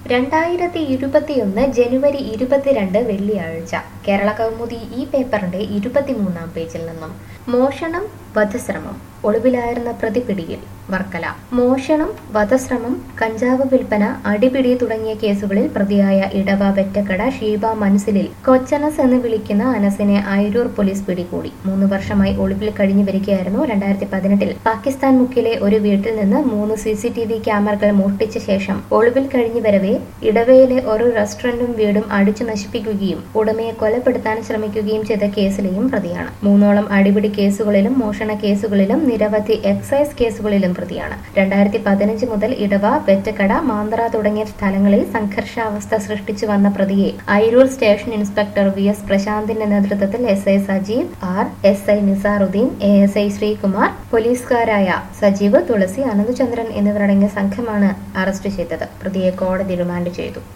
രണ്ടായിരത്തി ഇരുപത്തിയൊന്ന് ജനുവരി ഇരുപത്തിരണ്ട് വെള്ളിയാഴ്ച കേരള കൗമുദി ഈ പേപ്പറിന്റെ ഇരുപത്തിമൂന്നാം പേജിൽ നിന്നും മോഷണം വധശ്രമം ഒളിവിലായിരുന്ന പ്രതി പിടിയിൽ വർക്കല മോഷണം വധശ്രമം കഞ്ചാവ് വിൽപ്പന അടിപിടി തുടങ്ങിയ കേസുകളിൽ പ്രതിയായ ഇടവ വെറ്റക്കട ഷീബ മൻസിലിൽ കൊച്ചനസ് എന്ന് വിളിക്കുന്ന അനസിനെ അയിരൂർ പോലീസ് പിടികൂടി മൂന്ന് വർഷമായി ഒളിവിൽ കഴിഞ്ഞു വരികയായിരുന്നു രണ്ടായിരത്തി പതിനെട്ടിൽ പാകിസ്ഥാൻ മുക്കിലെ ഒരു വീട്ടിൽ നിന്ന് മൂന്ന് സി സി ടി വി ക്യാമറകൾ മോഷ്ടിച്ച ശേഷം ഒളിവിൽ കഴിഞ്ഞു വരവെ ഇടവയിലെ ഒരു റെസ്റ്റോറന്റും വീടും അടിച്ചു നശിപ്പിക്കുകയും ഉടമയെ കൊലപ്പെടുത്താൻ ശ്രമിക്കുകയും ചെയ്ത കേസിലെയും പ്രതിയാണ് മൂന്നോളം അടിപിടി കേസുകളിലും മോഷണ കേസുകളിലും നിരവധി എക്സൈസ് കേസുകളിലും പ്രതിയാണ് രണ്ടായിരത്തി പതിനഞ്ച് മുതൽ ഇടവ വെറ്റക്കട മാന്തറ തുടങ്ങിയ സ്ഥലങ്ങളിൽ സംഘർഷാവസ്ഥ സൃഷ്ടിച്ചു വന്ന പ്രതിയെ Ayiroor station inspector V S പ്രശാന്തിന്റെ നേതൃത്വത്തിൽ S I Sajeev R S I Nizaruddeen A S I Sreekumar പോലീസുകാരായ സജീവ് തുളസി അനന്തചന്ദ്രൻ എന്നിവരടങ്ങിയ സംഘമാണ് അറസ്റ്റ് ചെയ്തത് പ്രതിയെ കോടതി റിമാൻഡ് ചെയ്തു